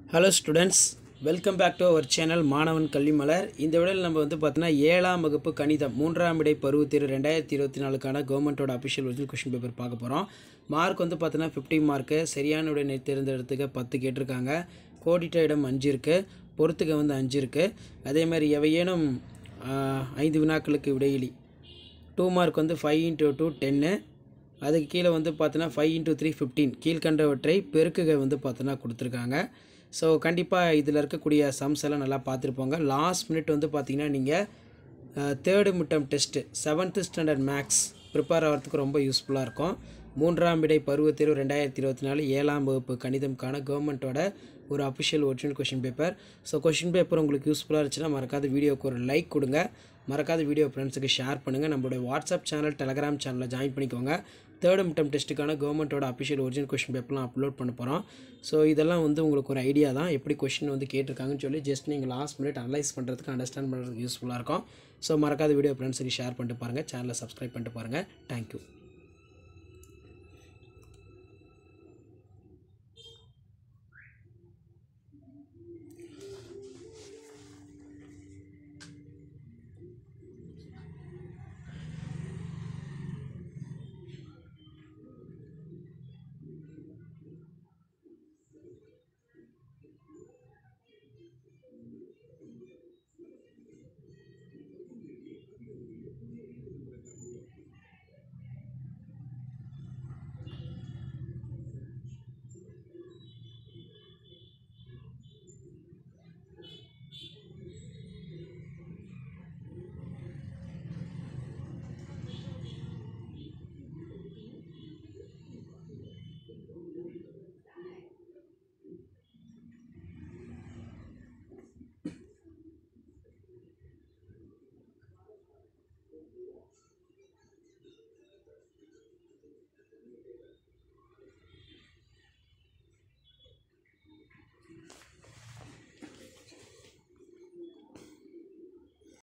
hello students welcome back to our channel மாணவன் கல்விமலர் இந்த விடையில் நம்ம வந்து பார்த்தீங்கன்னா ஏழாம் வகுப்பு கணிதம் மூன்றாம் இடை பருவத்தேர்வு ரெண்டாயிரத்தி இருபத்தி நாலுக்கான கவர்மெண்ட்டோட அஃபிஷியல் ஒரிஜினல் கொஷின் பேப்பர் பார்க்க போகிறோம் மார்க் வந்து பார்த்தீங்கன்னா ஃபிஃப்டி மார்க்கு சரியான உடனே தேர்ந்தெடுத்துக்க பத்து கேட்டிருக்காங்க கோடிட்ட இடம் அஞ்சு இருக்குது பொறுத்துக்க வந்து அஞ்சு இருக்குது அதே மாதிரி எவையேனும் ஆஹ், ஐந்து வினாக்களுக்கு விடையிலி டூ மார்க் வந்து ஃபைவ் இன்ட்டு டூ டென்னு அதுக்கு கீழே வந்து பார்த்தோன்னா ஃபைவ் இன்ட்டு த்ரீ ஃபிஃப்டீன் கீழ்கண்டவற்றை பெருக்குக வந்து பார்த்தோன்னா கொடுத்துருக்காங்க ஸோ கண்டிப்பாக இதில் இருக்கக்கூடிய சம்ஸ் எல்லாம் நல்லா பார்த்துருப்போங்க லாஸ்ட் மினிட் வந்து பார்த்தீங்கன்னா நீங்கள் third midterm test seventh standard maths prepare ஆகிறதுக்கு ரொம்ப யூஸ்ஃபுல்லாக இருக்கும் மூன்றாம் விடை பருவத் தேர்வு ரெண்டாயிரத்தி இருபத்தி நாலு ஏழாம் வகுப்பு கணிதம்கான கவர்மெண்ட்டோட ஒரு official original question paper so question paper உங்களுக்கு யூஸ்ஃபுல்லாக இருந்துச்சுன்னா மறக்காத வீடியோக்கு ஒரு லைக் கொடுங்க மறக்காத வீடியோ ஃப்ரெண்ட்ஸுக்கு ஷேர் பண்ணுங்கள் நம்மளுடைய வாட்ஸ்அப் சேனல் டெலகிராம் சேனலில் ஜாயின் பண்ணிக்கோங்க தேர்ட் மிட்டம் டெஸ்ட்டுக்கான கவர்மெண்ட்டோட அஃபிஷியல் ஒரிஜினல் கொஷின் பேப்பர்லாம் அப்லோட் பண்ண போகிறோம் ஸோ இதெல்லாம் வந்து உங்களுக்கு ஒரு ஐடியா தான் எப்படி கொஷின் வந்து கேட்டிருக்காங்கன்னு சொல்லி ஜஸ்ட் நீங்கள் லாஸ்ட் மினிட் அனலைஸ் பண்ணுறதுக்கு அண்டர்ஸ்டாண்ட் பண்ணுறதுக்கு யூஸ்ஃபுல்லாக இருக்கும் ஸோ மறக்காத வீடியோ ஃப்ரெண்ட்ஸுக்கு ஷேர் பண்ணிட்டு பாருங்கள் சேனலை சப்ஸ்கிரைப் பண்ணிட்டு பாருங்கள் தேங்க்யூ